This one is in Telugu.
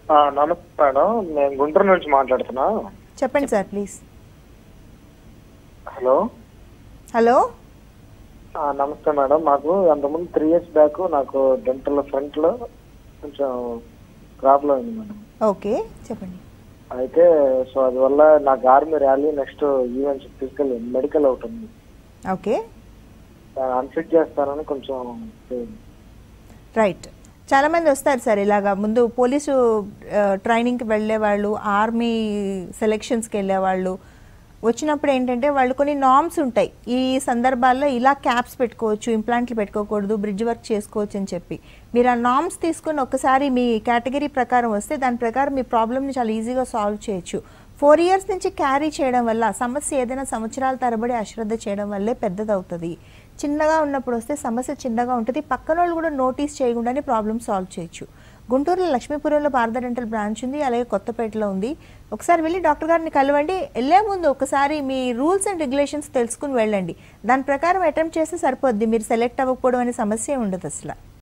ఆ, నమస్తే మేడం నేను గుంటూరు నుంచి మాట్లాడుతున్నా చెప్పండి సార్ ప్లీజ్ హలో హలో ఆ, నమస్తే మేడం మాకు అంతకుముందు త్రీ ఇయర్స్ బ్యాక్ నాకు డెంటల్ ఫ్రంట్ లో కొంచెం ప్రాబ్లం అయింది మేడం ఓకే చెప్పండి అయితే సో అది వల్ల నాకు army rally next events physical medical ఒకటి ఉంది ఓకే అన్ఫిట్ చేస్తానని కొంచెం రైట్ చాలామంది వస్తారు సార్ ఇలాగా ముందు పోలీసు ఆ, ట్రైనింగ్కి వెళ్ళేవాళ్ళు ఆర్మీ సెలెక్షన్స్కి వెళ్ళేవాళ్ళు వచ్చినప్పుడు ఏంటంటే వాళ్ళు కొన్ని నామ్స్ ఉంటాయి ఈ సందర్భాల్లో ఇలా క్యాప్స్ పెట్టుకోవచ్చు ఇంప్లాంట్లు పెట్టుకోకూడదు బ్రిడ్జ్ వర్క్ చేసుకోవచ్చు అని చెప్పి మీరు ఆ నామ్స్ తీసుకుని ఒక్కసారి మీ కేటగిరీ ప్రకారం వస్తే దాని ప్రకారం మీ ప్రాబ్లమ్ని చాలా ఈజీగా సాల్వ్ చేయొచ్చు ఫోర్ ఇయర్స్ నుంచి క్యారీ చేయడం వల్ల సమస్య ఏదైనా సంవత్సరాల తరబడి అశ్రద్ధ చేయడం వల్లే పెద్దదవుతుంది చిన్నగా ఉన్నప్పుడు వస్తే సమస్య చిన్నగా ఉంటుంది పక్కన వాళ్ళు కూడా నోటీస్ చేయకుండానే ప్రాబ్లమ్ సాల్వ్ చేయొచ్చు గుంటూరులో లక్ష్మీపురంలో భారత డెంటల్ బ్రాంచ్ ఉంది అలాగే కొత్తపేటలో ఉంది ఒకసారి వెళ్ళి డాక్టర్ గారిని కలవండి వెళ్ళే ముందు ఒకసారి మీ రూల్స్ అండ్ రెగ్యులేషన్స్ తెలుసుకుని వెళ్ళండి దాని ప్రకారం అటెంప్ట్ చేస్తే సరిపోద్ది మీరు సెలెక్ట్ అవ్వకపోవడం అనే సమస్య ఉండదు అసలు